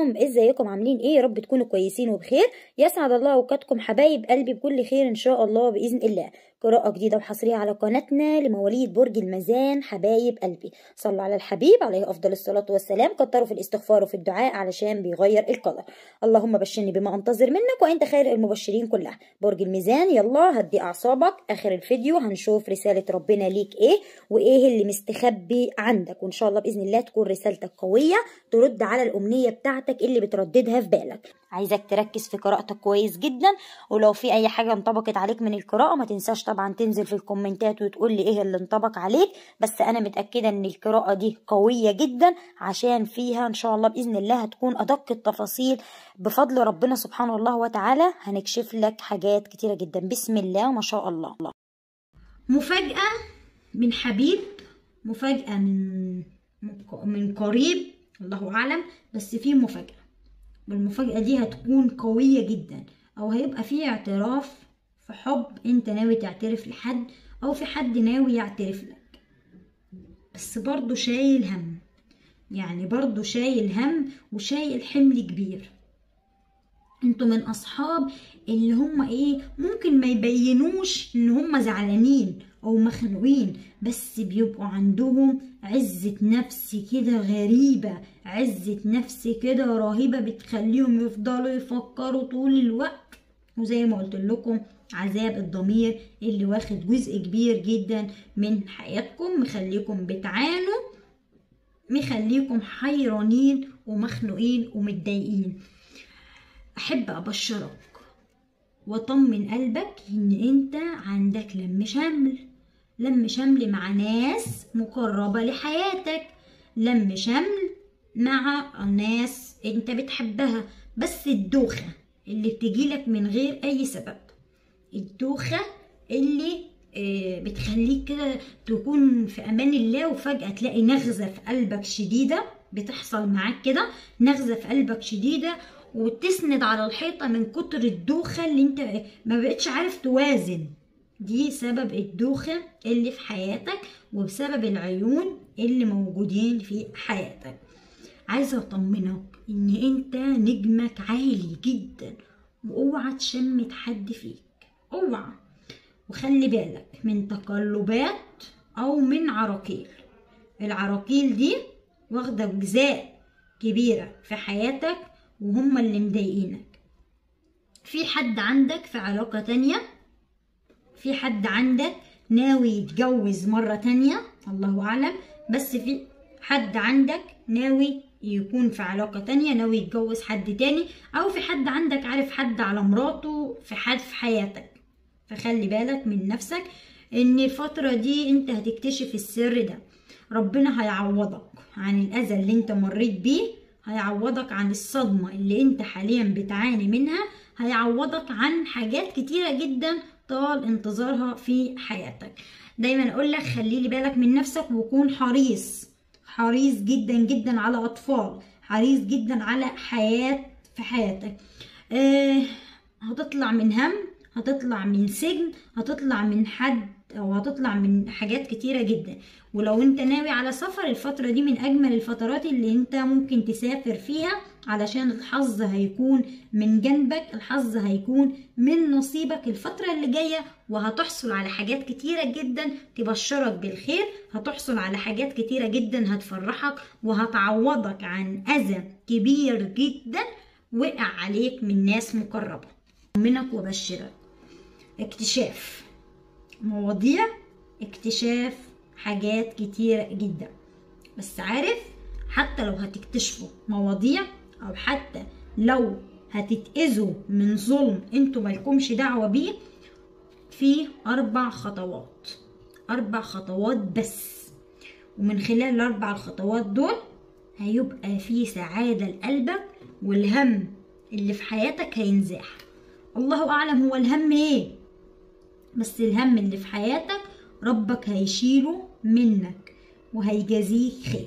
عليكم ازيكم عاملين ايه يا رب تكونوا كويسين وبخير يسعد الله اوقاتكم حبايب قلبي بكل خير ان شاء الله باذن الله قراءة جديدة وحصرية على قناتنا لمواليد برج الميزان حبايب قلبي صلوا على الحبيب عليه أفضل الصلاة والسلام كتروا في الاستغفار وفي الدعاء علشان بيغير القدر اللهم بشرني بما أنتظر منك وأنت خير المبشرين كلها برج الميزان يلا هدي أعصابك آخر الفيديو هنشوف رسالة ربنا ليك إيه وإيه اللي مستخبي عندك وإن شاء الله بإذن الله تكون رسالتك قوية ترد على الأمنية بتاعتك اللي بترددها في بالك عايزك تركز في قراءتك كويس جدا ولو في اي حاجه انطبقت عليك من القراءه ما تنساش طبعا تنزل في الكومنتات وتقول لي ايه اللي انطبق عليك بس انا متاكده ان القراءه دي قويه جدا عشان فيها ان شاء الله باذن الله هتكون ادق التفاصيل بفضل ربنا سبحانه الله وتعالى هنكشف لك حاجات كتيره جدا بسم الله ما شاء الله مفاجاه من حبيب مفاجاه من من قريب الله اعلم بس في مفاجاه والمفاجأة دي هتكون قوية جدا أو هيبقى في اعتراف في حب أنت ناوي تعترف لحد أو في حد ناوي يعترف لك بس برضو شايل هم يعني برضو شايل هم وشايل حمل كبير انتوا من اصحاب اللي هم ايه ممكن ما يبينوش ان هم زعلانين او مخنوقين بس بيبقوا عندهم عزة نفس كده غريبة عزة نفس كده رهيبة بتخليهم يفضلوا يفكروا طول الوقت وزي ما قلت لكم عذاب الضمير اللي واخد جزء كبير جدا من حياتكم مخليكم بتعانوا مخليكم حيرانين ومخنوقين ومتضايقين احب ابشرك واطمن قلبك ان انت عندك لم شمل لم شمل مع ناس مقربة لحياتك لم شمل مع ناس انت بتحبها بس الدوخة اللي بتجيلك من غير اي سبب الدوخة اللي بتخليك كده تكون في امان الله وفجأة تلاقي نغزة في قلبك شديدة بتحصل معاك كده نغزة في قلبك شديدة وتسند على الحيطة من كتر الدوخة اللي انت ما بقتش عارف توازن دي سبب الدوخة اللي في حياتك وبسبب العيون اللي موجودين في حياتك عايزة اطمنك ان انت نجمك عالي جدا واوعى تشمت حد فيك اوعى وخلي بالك من تقلبات او من عراقيل العراقيل دي واخدة جزاء كبيرة في حياتك وهم اللي مضايقينك في حد عندك في علاقة تانية في حد عندك ناوي يتجوز مرة تانية الله أعلم بس في حد عندك ناوي يكون في علاقة تانية ناوي يتجوز حد تاني أو في حد عندك عارف حد على مراته في حد في حياتك فخلي بالك من نفسك ان الفترة دي انت هتكتشف السر ده ربنا هيعوضك عن الأذى اللي انت مريت بيه هيعوضك عن الصدمة اللي انت حاليا بتعاني منها هيعوضك عن حاجات كتيرة جدا طال انتظارها في حياتك دايما اقول لك خلي لي بالك من نفسك وكون حريص حريص جدا جدا على اطفال حريص جدا على حياة في حياتك آه هتطلع من هم هتطلع من سجن هتطلع من حد او هتطلع من حاجات كتيرة جدا ولو انت ناوي على سفر الفترة دي من اجمل الفترات اللي انت ممكن تسافر فيها علشان الحظ هيكون من جنبك الحظ هيكون من نصيبك الفترة اللي جاية وهتحصل على حاجات كتيرة جدا تبشرك بالخير هتحصل على حاجات كتيرة جدا هتفرحك وهتعوضك عن اذى كبير جدا وقع عليك من ناس مقربة منك وبشرك اكتشاف مواضيع اكتشاف حاجات كتيرة جدا بس عارف حتى لو هتكتشفوا مواضيع او حتى لو هتتأذوا من ظلم انتوا مالكمش دعوة بيه في اربع خطوات اربع خطوات بس ومن خلال الاربع الخطوات دول هيبقى في سعادة لقلبك والهم اللي في حياتك هينزاح الله اعلم هو الهم ايه بس الهم اللي في حياتك ربك هيشيله منك وهيجازيك خير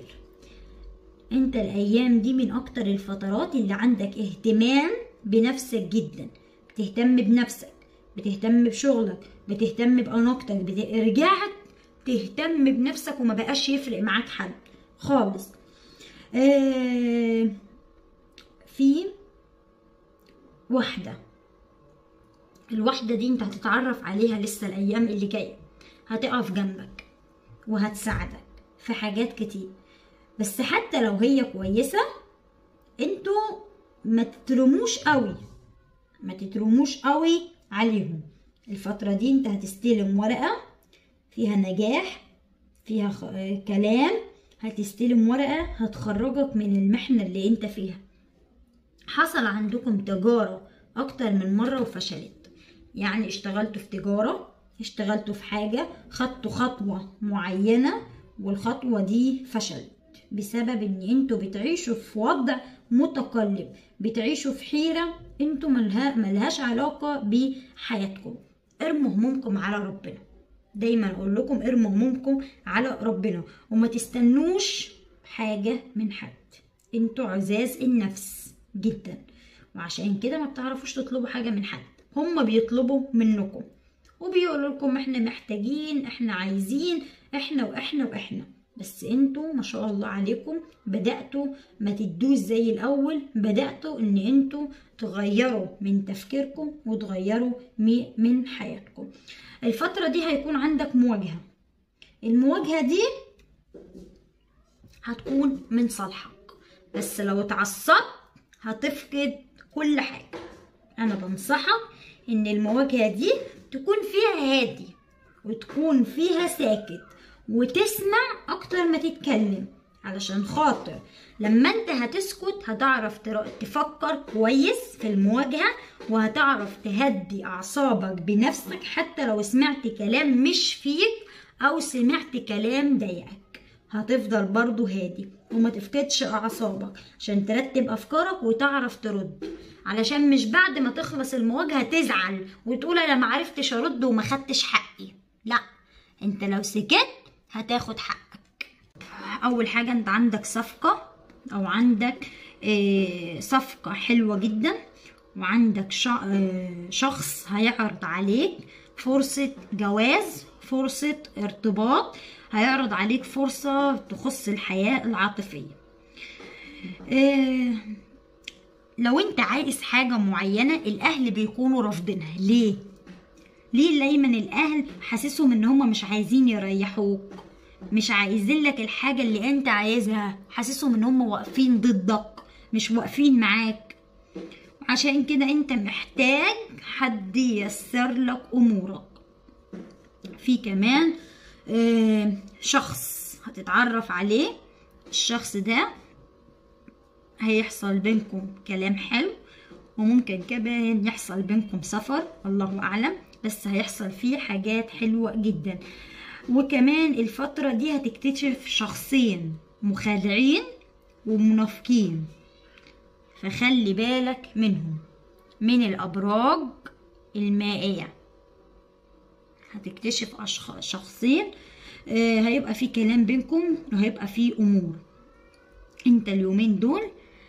انت الايام دي من اكتر الفترات اللي عندك اهتمام بنفسك جدا بتهتم بنفسك بتهتم بشغلك بتهتم باناقتك بت... رجعت تهتم بنفسك وما بقاش يفرق معاك حد خالص آه واحدة الواحدة دي انت هتتعرف عليها لسه الأيام اللي جاية هتقف جنبك وهتساعدك في حاجات كتير بس حتى لو هي كويسة انتوا ما تترموش قوي ما تترموش قوي عليهم الفترة دي انت هتستلم ورقة فيها نجاح فيها خ... آه، كلام هتستلم ورقة هتخرجك من المحنة اللي انت فيها حصل عندكم تجارة أكتر من مرة وفشلت يعني اشتغلتوا في تجارة اشتغلتوا في حاجة خدتوا خطوة معينة والخطوة دي فشلت بسبب ان انتوا بتعيشوا في وضع متقلب بتعيشوا في حيرة انتوا ملها ملهاش علاقة بحياتكم ارموا همومكم على ربنا دايما اقول لكم ارموا همومكم على ربنا وما تستنوش حاجة من حد انتوا عزاز النفس جدا وعشان كده ما بتعرفوش تطلبوا حاجة من حد هما بيطلبوا منكم وبيقولوا لكم احنا محتاجين احنا عايزين احنا واحنا واحنا بس انتوا ما شاء الله عليكم بدأتوا ما تدوش زي الاول بدأتوا ان انتوا تغيروا من تفكيركم وتغيروا مي- من حياتكم الفترة دي هيكون عندك مواجهة المواجهة دي هتكون من صالحك بس لو اتعصبت هتفقد كل حاجة انا بنصحك ان المواجهة دي تكون فيها هادي وتكون فيها ساكت وتسمع اكتر ما تتكلم علشان خاطر لما انت هتسكت هتعرف تر- تفكر كويس في المواجهة وهتعرف تهدي اعصابك بنفسك حتى لو سمعت كلام مش فيك او سمعت كلام ضايقك هتفضل برضو هادي وما تفقدش اعصابك عشان ترتب افكارك وتعرف ترد علشان مش بعد ما تخلص المواجهة تزعل وتقول انا معرفتش ارد وما خدتش حقي لا انت لو سكت هتاخد حقك اول حاجة انت عندك صفقة او عندك آه، صفقة حلوة جدا وعندك ش- آه، شخص هيعرض عليك فرصة جواز فرصة ارتباط هيعرض عليك فرصة تخص الحياة العاطفية آه، لو انت عايز حاجة معينة الاهل بيكونوا رافضينها ليه؟ ليه دايما الاهل حاسسهم ان هم مش عايزين يريحوك مش عايزين لك الحاجة اللي انت عايزها حاسسهم ان هم واقفين ضدك مش واقفين معاك عشان كده انت محتاج حد ييسر لك امورك في كمان آه، شخص هتتعرف عليه الشخص ده هيحصل بينكم كلام حلو وممكن كمان يحصل بينكم سفر الله اعلم بس هيحصل فيه حاجات حلوة جدا وكمان الفترة دي هتكتشف شخصين مخادعين ومنافقين فخلي بالك منهم من الأبراج المائية هتكتشف أشخاص شخصين آه، هيبقى في كلام بينكم وهيبقى في أمور انت اليومين دول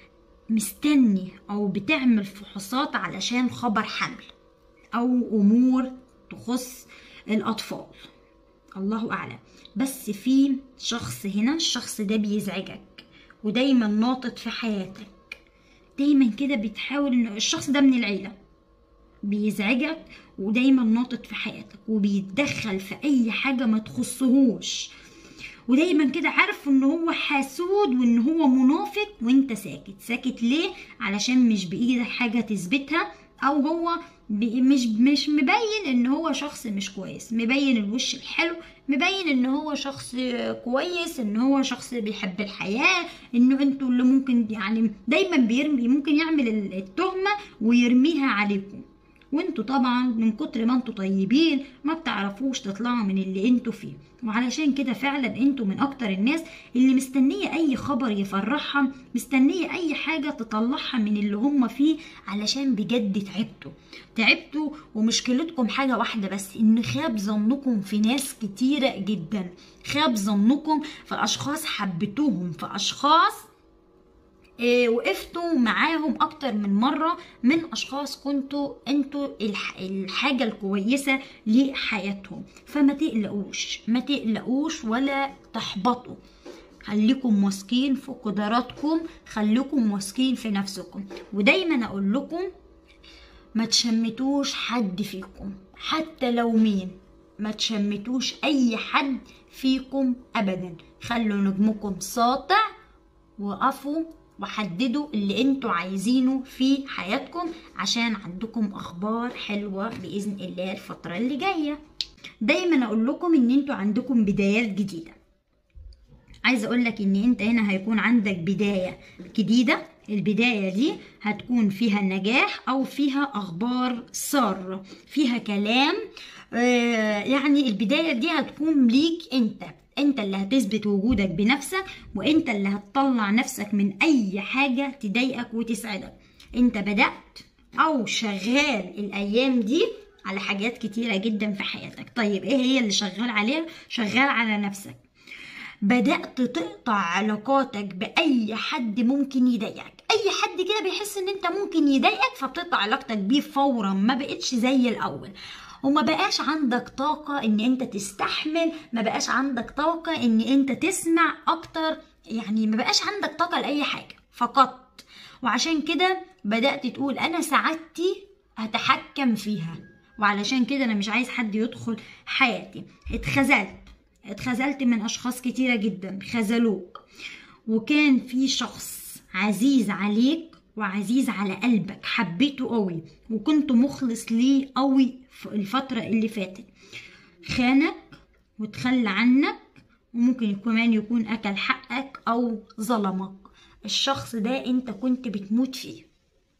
مستني او بتعمل فحوصات علشان خبر حمل او امور تخص الاطفال الله اعلم بس في شخص هنا الشخص ده بيزعجك ودايما ناطط في حياتك دايما كده بتحاول ان الشخص ده من العيله بيزعجك ودايما ناطط في حياتك وبيتدخل في اي حاجه ما تخصهوش ودايما كده عارف ان هو حاسود وان هو منافق وانت ساكت ساكت ليه علشان مش بايدك حاجه تثبتها او هو بي- مش مش مبين ان هو شخص مش كويس مبين الوش الحلو مبين ان هو شخص كويس ان هو شخص بيحب الحياه انه انتوا اللي ممكن يعني دايما بيرمي ممكن يعمل التهمه ويرميها عليكم وانتوا طبعا من كتر ما انتوا طيبين ما بتعرفوش تطلعوا من اللي انتوا فيه وعلشان كده فعلا انتوا من اكتر الناس اللي مستنية اي خبر يفرحها مستنية اي حاجة تطلعها من اللي هم فيه علشان بجد تعبتوا تعبتوا ومشكلتكم حاجة واحدة بس ان خاب ظنكم في ناس كتيرة جدا خاب ظنكم في اشخاص حبيتوهم في اشخاص إيه، وقفتوا معاهم اكتر من مره من اشخاص كنتوا انتوا الح- الحاجه الكويسه لحياتهم فما تقلقوش ما تقلقوش ولا تحبطوا خليكم واثقين في قدراتكم خليكم واثقين في نفسكم ودايما اقول لكم ما تشمتوش حد فيكم حتى لو مين ما تشمتوش اي حد فيكم ابدا خلوا نجمكم ساطع وقفوا وحددوا اللي انتوا عايزينه في حياتكم عشان عندكم اخبار حلوه باذن الله الفتره اللي جايه دايما اقول لكم ان انتوا عندكم بدايات جديده عايزه اقول لك ان انت هنا هيكون عندك بدايه جديده البدايه دي هتكون فيها نجاح او فيها اخبار ساره فيها كلام آه يعني البدايه دي هتكون ليك انت انت اللي هتثبت وجودك بنفسك وانت اللي هتطلع نفسك من اي حاجه تضايقك وتسعدك انت بدات او شغال الايام دي على حاجات كتيره جدا في حياتك طيب ايه هي اللي شغال عليها شغال على نفسك بدأت تقطع علاقاتك بأي حد ممكن يضايقك أي حد كده بيحس إن أنت ممكن يضايقك فبتقطع علاقتك بيه فورا ما بقتش زي الأول وما بقاش عندك طاقة إن أنت تستحمل ما بقاش عندك طاقة إن أنت تسمع أكتر يعني ما بقاش عندك طاقة لأي حاجة فقط وعشان كده بدأت تقول أنا سعادتي هتحكم فيها وعلشان كده أنا مش عايز حد يدخل حياتي اتخذلت اتخذلت من اشخاص كتيره جدا خذلوك وكان في شخص عزيز عليك وعزيز على قلبك حبيته قوي وكنت مخلص ليه قوي في الفتره اللي فاتت خانك وتخلى عنك وممكن كمان يكون اكل حقك او ظلمك الشخص ده انت كنت بتموت فيه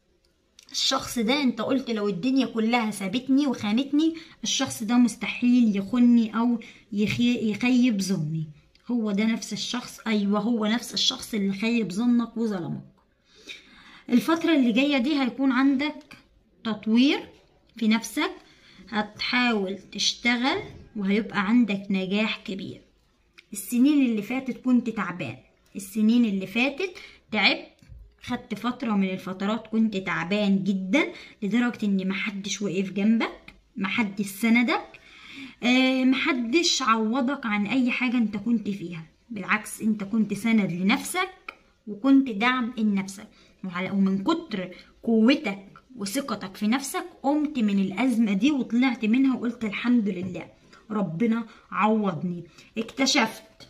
الشخص ده انت قلت لو الدنيا كلها سابتني وخانتني الشخص ده مستحيل يخني او يخي يخيب ظني هو ده نفس الشخص ايوه هو نفس الشخص اللي خيب ظنك وظلمك الفترة اللي جاية دي هيكون عندك تطوير في نفسك هتحاول تشتغل وهيبقى عندك نجاح كبير السنين اللي فاتت كنت تعبان السنين اللي فاتت تعبت خدت فترة من الفترات كنت تعبان جدا لدرجة ان محدش وقف جنبك محدش سندك آه محدش عوضك عن اي حاجة انت كنت فيها بالعكس انت كنت سند لنفسك وكنت دعم لنفسك ومن كتر قوتك وثقتك في نفسك قمت من الأزمة دي وطلعت منها وقلت الحمد لله ربنا عوضني اكتشفت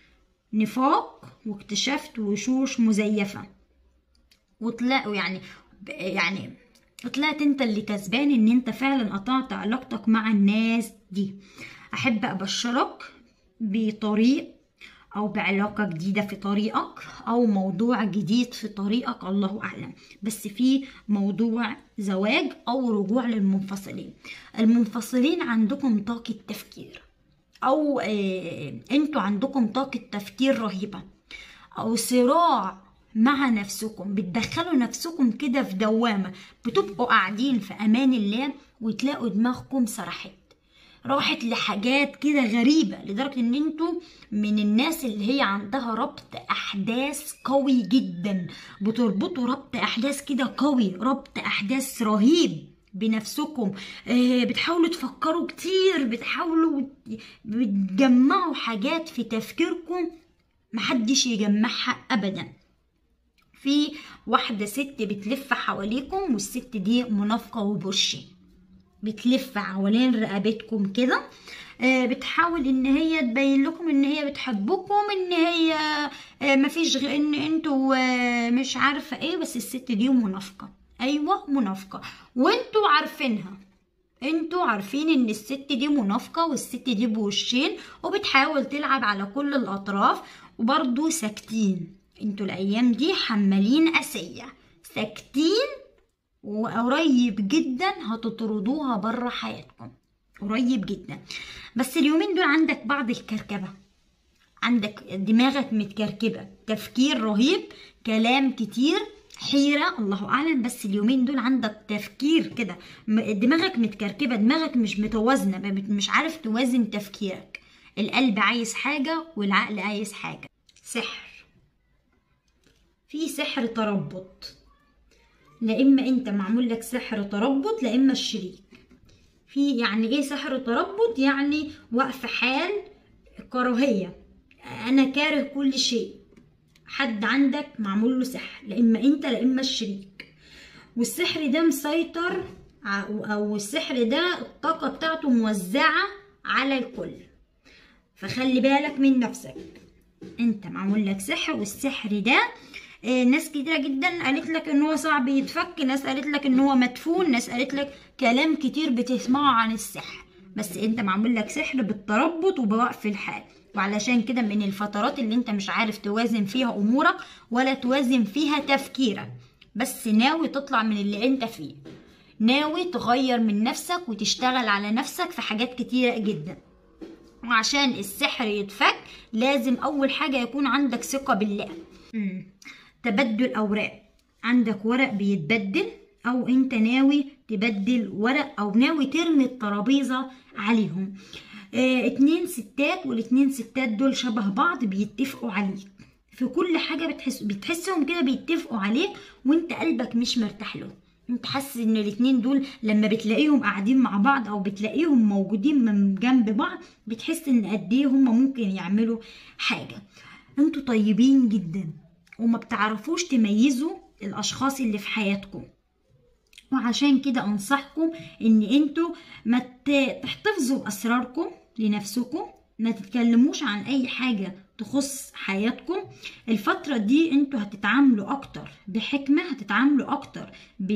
نفاق واكتشفت وشوش مزيفه وطلعوا يعني يعني طلعت انت اللي كسبان ان انت فعلا قطعت علاقتك مع الناس دي احب ابشرك بطريق او بعلاقة جديدة في طريقك او موضوع جديد في طريقك الله اعلم بس في موضوع زواج او رجوع للمنفصلين المنفصلين عندكم طاقة تفكير او اه انتوا عندكم طاقة تفكير رهيبة او صراع مع نفسكم بتدخلوا نفسكم كده في دوامة بتبقوا قاعدين في أمان الله وتلاقوا دماغكم سرحت راحت لحاجات كده غريبة لدرجة ان انتوا من الناس اللي هي عندها ربط احداث قوي جدا بتربطوا ربط احداث كده قوي ربط احداث رهيب بنفسكم آه بتحاولوا تفكروا كتير بتحاولوا بتجمعوا حاجات في تفكيركم محدش يجمعها ابدا في واحدة ست بتلف حواليكم والست دي منافقة وبرشي بتلف حوالين رقبتكم كده آه بتحاول ان هي تبين لكم ان هي بتحبكم ان هي آه مفيش غير ان انتوا آه مش عارفة ايه بس الست دي منافقة ايوه منافقة وانتوا عارفينها انتوا عارفين ان الست دي منافقة والست دي بوشين وبتحاول تلعب على كل الاطراف وبرضو ساكتين انتوا الايام دي حمالين اسية ساكتين وقريب جدا هتطردوها بره حياتكم قريب جدا بس اليومين دول عندك بعض الكركبة عندك دماغك متكركبة تفكير رهيب كلام كتير حيرة الله أعلم بس اليومين دول عندك تفكير كده دماغك متكركبة دماغك مش متوازنة مش عارف توازن تفكيرك القلب عايز حاجة والعقل عايز حاجة سحر في سحر تربط لا اما انت معمول لك سحر تربط لا اما الشريك في يعني ايه سحر تربط يعني وقف حال كراهيه انا كاره كل شيء حد عندك معمول له سحر لا اما انت لا اما الشريك والسحر ده مسيطر ع- او السحر ده الطاقة بتاعته موزعة على الكل فخلي بالك من نفسك انت معمول لك سحر والسحر ده آه، ناس كتيرة جدا قالت لك ان هو صعب يتفك ناس قالت لك ان هو مدفون ناس قالت لك كلام كتير بتسمعه عن السحر بس انت معمول لك سحر بالتربط وبوقف الحال وعلشان كده من الفترات اللي انت مش عارف توازن فيها امورك ولا توازن فيها تفكيرك بس ناوي تطلع من اللي انت فيه ناوي تغير من نفسك وتشتغل على نفسك في حاجات كتيرة جدا وعشان السحر يتفك لازم اول حاجة يكون عندك ثقة بالله مم. تبدل اوراق عندك ورق بيتبدل او انت ناوي تبدل ورق او ناوي ترمي الترابيزة عليهم اه اتنين ستات والاتنين ستات دول شبه بعض بيتفقوا عليك في كل حاجة بتحس بتحسهم كده بيتفقوا عليك وانت قلبك مش مرتاح له انت حاسس ان الاتنين دول لما بتلاقيهم قاعدين مع بعض او بتلاقيهم موجودين من جنب بعض بتحس ان قد ايه هما ممكن يعملوا حاجة انتوا طيبين جدا وما بتعرفوش تميزوا الاشخاص اللي في حياتكم وعشان كده انصحكم ان انتوا ما ت- تحتفظوا باسراركم لنفسكم ما تتكلموش عن اي حاجة تخص حياتكم الفترة دي انتوا هتتعاملوا اكتر بحكمة هتتعاملوا اكتر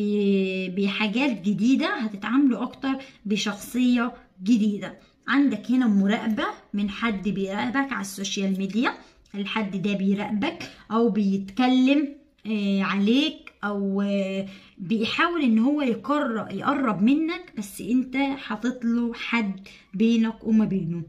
ب- بحاجات جديدة هتتعاملوا اكتر بشخصية جديدة عندك هنا مراقبة من حد بيراقبك على السوشيال ميديا الحد ده بيراقبك او بيتكلم آه، عليك او آه، بيحاول ان هو يقرب يقرب منك بس انت حاطط له حد بينك وما بينه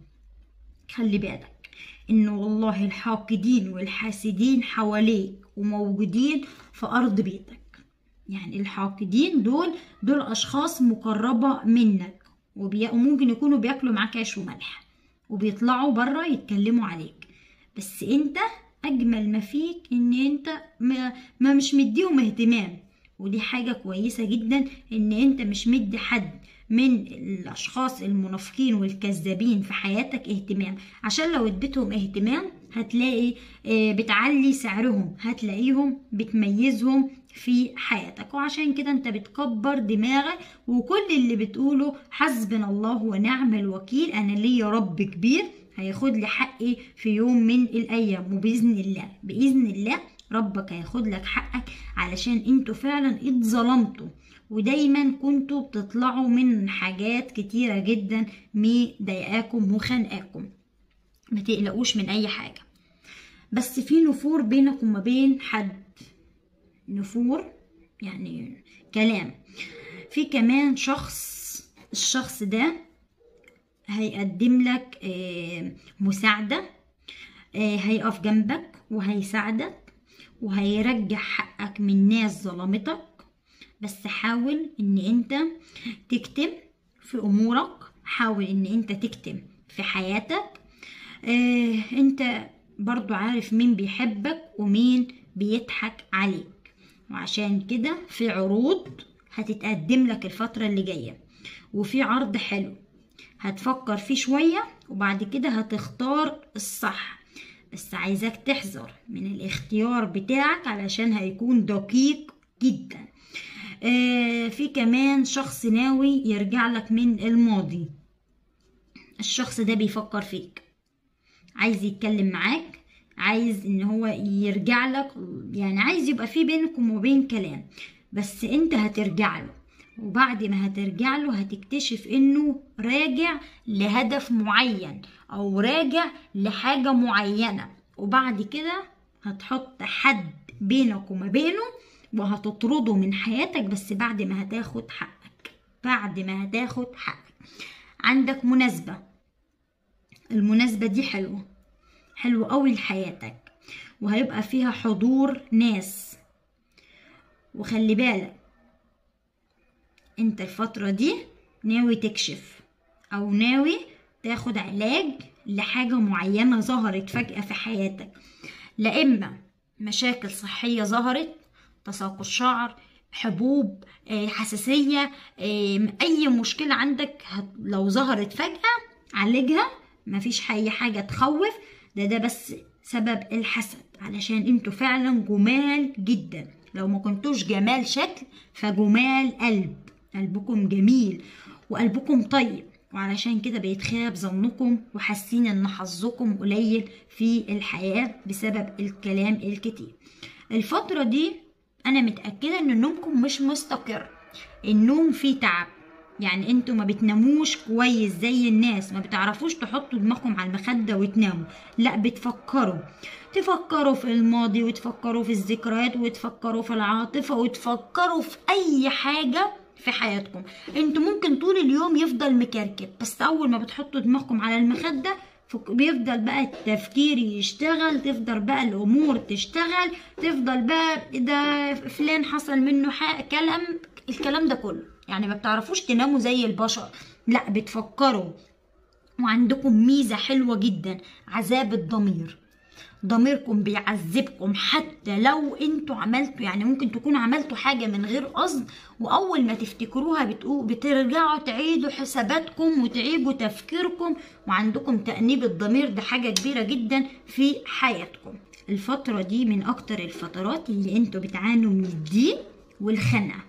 خلي بالك ان والله الحاقدين والحاسدين حواليك وموجودين في ارض بيتك يعني الحاقدين دول دول اشخاص مقربة منك وبي- وممكن يكونوا بياكلوا معاك عيش وملح وبيطلعوا بره يتكلموا عليك بس انت اجمل ما فيك ان انت ما, ما مش مديهم اهتمام ودي حاجة كويسة جدا ان انت مش مدي حد من الاشخاص المنافقين والكذابين في حياتك اهتمام عشان لو اديتهم اهتمام هتلاقي آه، بتعلي سعرهم هتلاقيهم بتميزهم في حياتك وعشان كده انت بتكبر دماغك وكل اللي بتقوله حسبنا الله ونعم الوكيل انا ليا رب كبير هياخد لي حقي في يوم من الايام وباذن الله باذن الله ربك هياخد لك حقك علشان انتوا فعلا اتظلمتوا ودايما كنتوا بتطلعوا من حاجات كتيرة جدا مضايقاكم وخانقاكم ما تقلقوش من اي حاجة بس في نفور بينك وما بين حد نفور يعني كلام في كمان شخص الشخص ده هيقدم لك آه، مساعدة آه، هيقف جنبك وهيساعدك وهيرجع حقك من ناس ظلمتك بس حاول ان انت تكتم في امورك حاول ان انت تكتم في حياتك آه انت برضو عارف مين بيحبك ومين بيضحك عليك وعشان كده في عروض هتتقدم لك الفترة اللي جاية وفي عرض حلو هتفكر فيه شوية وبعد كده هتختار الصح بس عايزك تحذر من الاختيار بتاعك علشان هيكون دقيق جدا آه في كمان شخص ناوي يرجع لك من الماضي الشخص ده بيفكر فيك عايز يتكلم معاك عايز ان هو يرجع لك يعني عايز يبقى في بينكم وبين كلام بس انت هترجع له وبعد ما هترجع له هتكتشف انه راجع لهدف معين او راجع لحاجة معينة وبعد كده هتحط حد بينك وما بينه وهتطرده من حياتك بس بعد ما هتاخد حقك بعد ما هتاخد حقك عندك مناسبة المناسبة دي حلوة حلوة قوي لحياتك وهيبقى فيها حضور ناس وخلي بالك انت الفترة دي ناوي تكشف او ناوي تاخد علاج لحاجة معينة ظهرت فجأة في حياتك لا اما مشاكل صحية ظهرت تساقط شعر حبوب آه، حساسية آه، اي مشكلة عندك هت- لو ظهرت فجأة عالجها مفيش اي حاجة تخوف ده ده بس سبب الحسد علشان انتوا فعلا جمال جدا لو ما كنتوش جمال شكل فجمال قلب قلبكم جميل وقلبكم طيب وعلشان كده بيتخاب ظنكم وحاسين ان حظكم قليل في الحياة بسبب الكلام الكتير الفترة دي انا متأكدة ان نومكم مش مستقر النوم فيه تعب يعني انتوا ما بتناموش كويس زي الناس ما بتعرفوش تحطوا دماغكم على المخدة وتناموا لا بتفكروا تفكروا في الماضي وتفكروا في الذكريات وتفكروا في العاطفة وتفكروا في اي حاجة في حياتكم انتوا ممكن طول اليوم يفضل مكركب بس اول ما بتحطوا دماغكم على المخدة بيفضل بقى التفكير يشتغل تفضل بقى الامور تشتغل تفضل بقى ده فلان حصل منه كلام الكلام ده كله يعني ما بتعرفوش تناموا زي البشر لا بتفكروا وعندكم ميزة حلوة جدا عذاب الضمير ضميركم بيعذبكم حتى لو انتوا عملتوا يعني ممكن تكونوا عملتوا حاجة من غير قصد واول ما تفتكروها بتقول بترجعوا تعيدوا حساباتكم وتعيدوا تفكيركم وعندكم تأنيب الضمير ده حاجة كبيرة جدا في حياتكم الفترة دي من اكتر الفترات اللي انتوا بتعانوا من الضيق والخنقة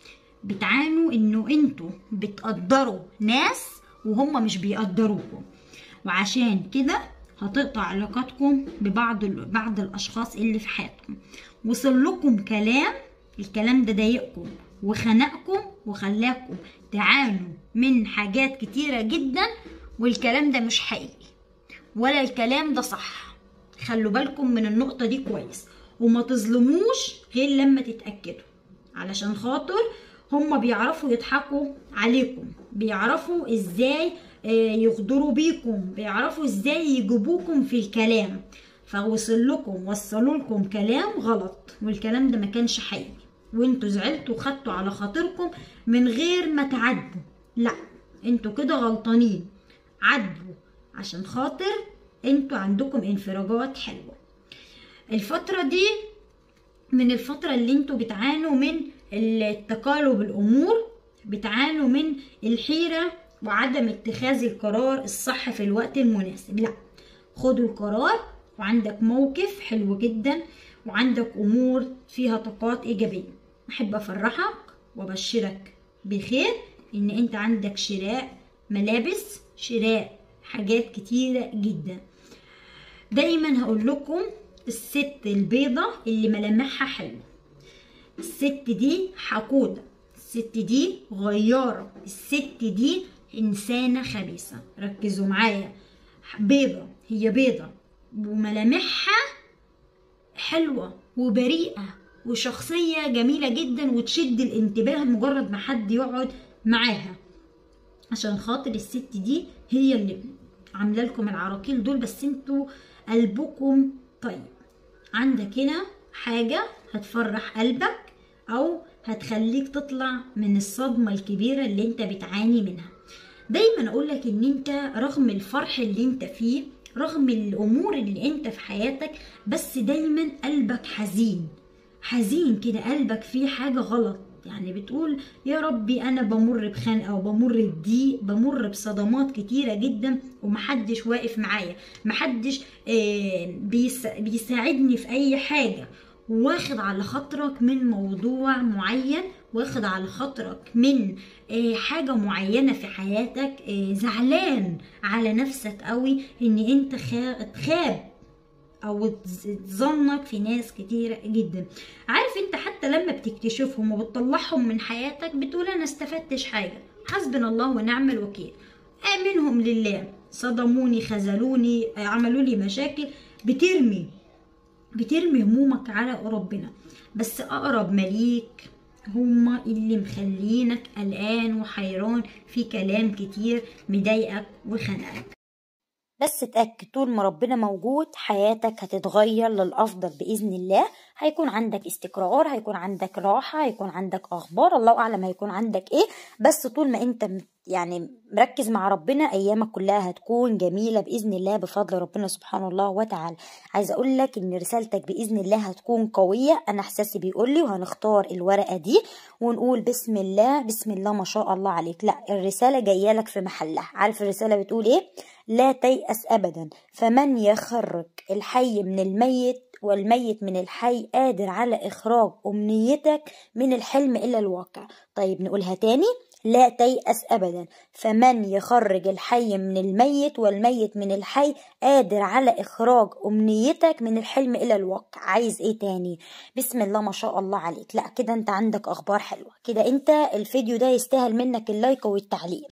بتعانوا انه انتوا بتقدروا ناس وهم مش بيقدروكم وعشان كده هتقطع علاقاتكم ببعض بعض الاشخاص اللي في حياتكم وصل لكم كلام الكلام ده ضايقكم وخنقكم وخلاكم تعانوا من حاجات كتيرة جدا والكلام ده مش حقيقي ولا الكلام ده صح خلوا بالكم من النقطة دي كويس وما تظلموش غير لما تتأكدوا علشان خاطر هما بيعرفوا يضحكوا عليكم بيعرفوا ازاي يغدروا بيكم بيعرفوا ازاي يجيبوكم في الكلام فوصل لكم وصلوا لكم كلام غلط والكلام ده ما كانش حقيقي وانتوا زعلتوا وخدتوا على خاطركم من غير ما تعدوا لا انتوا كده غلطانين عدوا عشان خاطر انتوا عندكم انفراجات حلوه الفتره دي من الفتره اللي انتوا بتعانوا من التقالب الامور بتعانوا من الحيره وعدم اتخاذ القرار الصح في الوقت المناسب لا خدوا القرار وعندك موقف حلو جدا وعندك امور فيها طاقات ايجابيه احب افرحك وابشرك بخير ان انت عندك شراء ملابس شراء حاجات كتيره جدا دايما هقول لكم الست البيضة اللي ملامحها حلوة الست دي حقودة الست دي غيارة الست دي إنسانة خبيثة ركزوا معايا بيضة هي بيضة وملامحها حلوة وبريئة وشخصية جميلة جدا وتشد الانتباه مجرد ما حد يقعد معاها عشان خاطر الست دي هي اللي عامله لكم العراقيل دول بس انتوا قلبكم طيب عندك هنا حاجة هتفرح قلبك أو هتخليك تطلع من الصدمة الكبيرة اللي انت بتعاني منها دايما اقولك ان انت رغم الفرح اللي انت فيه رغم الامور اللي انت في حياتك بس دايما قلبك حزين حزين كده قلبك فيه حاجة غلط يعني بتقول يا ربي انا بمر بخنقه وبمر بضيق بمر بصدمات كتيره جدا ومحدش واقف معايا محدش آه بيساعدني في اي حاجه واخد على خاطرك من موضوع معين واخد على خاطرك من آه حاجة معينة في حياتك آه زعلان على نفسك قوي ان انت خاب او تظنك في ناس كتيرة جدا عارف انت حتى لما بتكتشفهم وبتطلعهم من حياتك بتقول انا استفدتش حاجة حسبنا الله ونعم الوكيل امنهم لله صدموني خذلوني عملوا لي مشاكل بترمي بترمي همومك على ربنا بس اقرب مليك هما اللي مخلينك قلقان وحيران في كلام كتير مضايقك وخنقك بس اتأكد طول ما ربنا موجود حياتك هتتغير للأفضل بإذن الله هيكون عندك استقرار هيكون عندك راحة هيكون عندك أخبار الله أعلم هيكون عندك إيه بس طول ما أنت يعني مركز مع ربنا أيامك كلها هتكون جميلة بإذن الله بفضل ربنا سبحانه الله وتعالى عايزة أقول لك إن رسالتك بإذن الله هتكون قوية أنا إحساسي بيقول لي وهنختار الورقة دي ونقول بسم الله بسم الله ما شاء الله عليك لا الرسالة جاية لك في محلها عارف الرسالة بتقول إيه لا تيأس أبدا فمن يخرج الحي من الميت والميت من الحي قادر على إخراج أمنيتك من الحلم إلى الواقع طيب نقولها تاني لا تيأس أبدا فمن يخرج الحي من الميت والميت من الحي قادر على إخراج أمنيتك من الحلم إلى الواقع عايز إيه تاني بسم الله ما شاء الله عليك لا كده أنت عندك أخبار حلوة كده أنت الفيديو ده يستاهل منك اللايك والتعليق